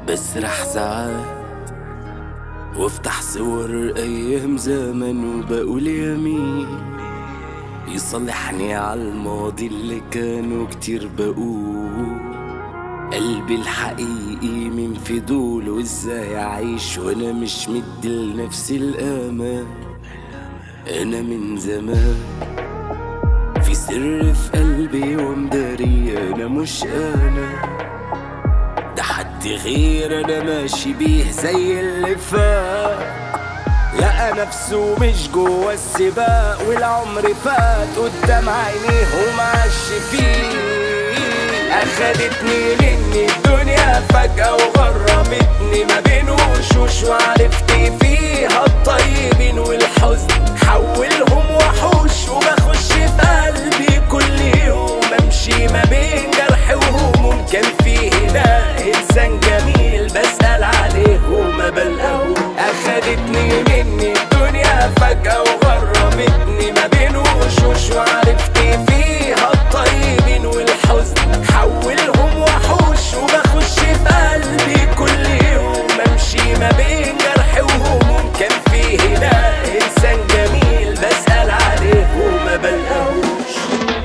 بسرح ساعات وافتح صور ايام زمن وبقول يمين يصلحني على الماضي اللي كانوا كتير بقول قلبي الحقيقي من فضول وازاي اعيش وانا مش مدي لنفسي الامان انا من زمان في سر في قلبي ومداري انا مش انا ده حد غير انا ماشي بيه زي اللي فات لقى نفسه مش جوا السباق والعمر فات قدام عينيه ومعش فيه اخدتني مني الدنيا فجأة وغرمتني ما بين وشوش وعرفت فيها الطيبين والحزن حولهم وحوش وبخش في قلبي كل يوم امشي ما بين جرح وهموم كان فيه هنا انسان جميل بسأل عليه وما بلقاهوش اخدتني مني الدنيا فجأة وغرمتني ما بين وشوش وعرفت فيها الطيبين والحزن حولهم وحوش وبخش في قلبي كل يوم امشي ما بين جرح وهموم كان فيه هنا انسان جميل بسأل عليه وما بلقاهوش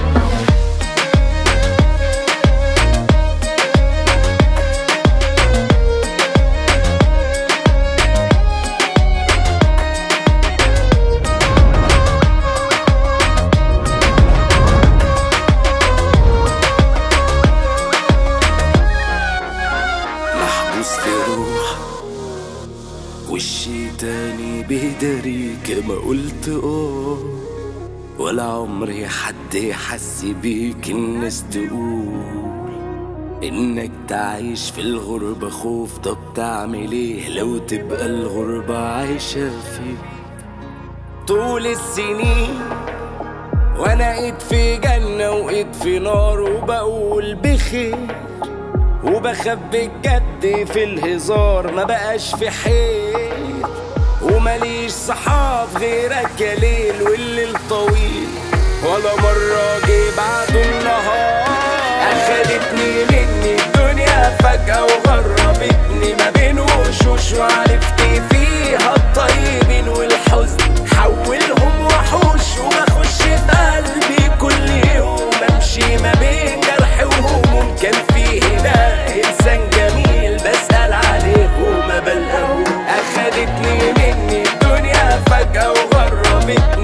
محبوس في روح وشي تاني بيداريك ما قلت اه ولا عمري حد يحس بيك الناس تقول انك تعيش في الغربة خوف طب تعمل ايه لو تبقى الغربة عايشة فيك طول السنين وانا ايد في جنة وايد في نار وبقول بخير وبخبي الجد في الهزار ما بقاش في حيل ومليش صحاب غيرك يا ليل والليل طويل ولا مرة جه بعده النهار أخدتني مني الدنيا فجأة وغربتني ما بين وشوش وعرفت فيها الطيبين والحزن حولهم وحوش وبخش في قلبي كل يوم امشي ما بين جرح وهموم كان فيه هنا انسان جميل بسأل عليه وما بلقاهوش اخدتني مني الدنيا فجأة وغربتني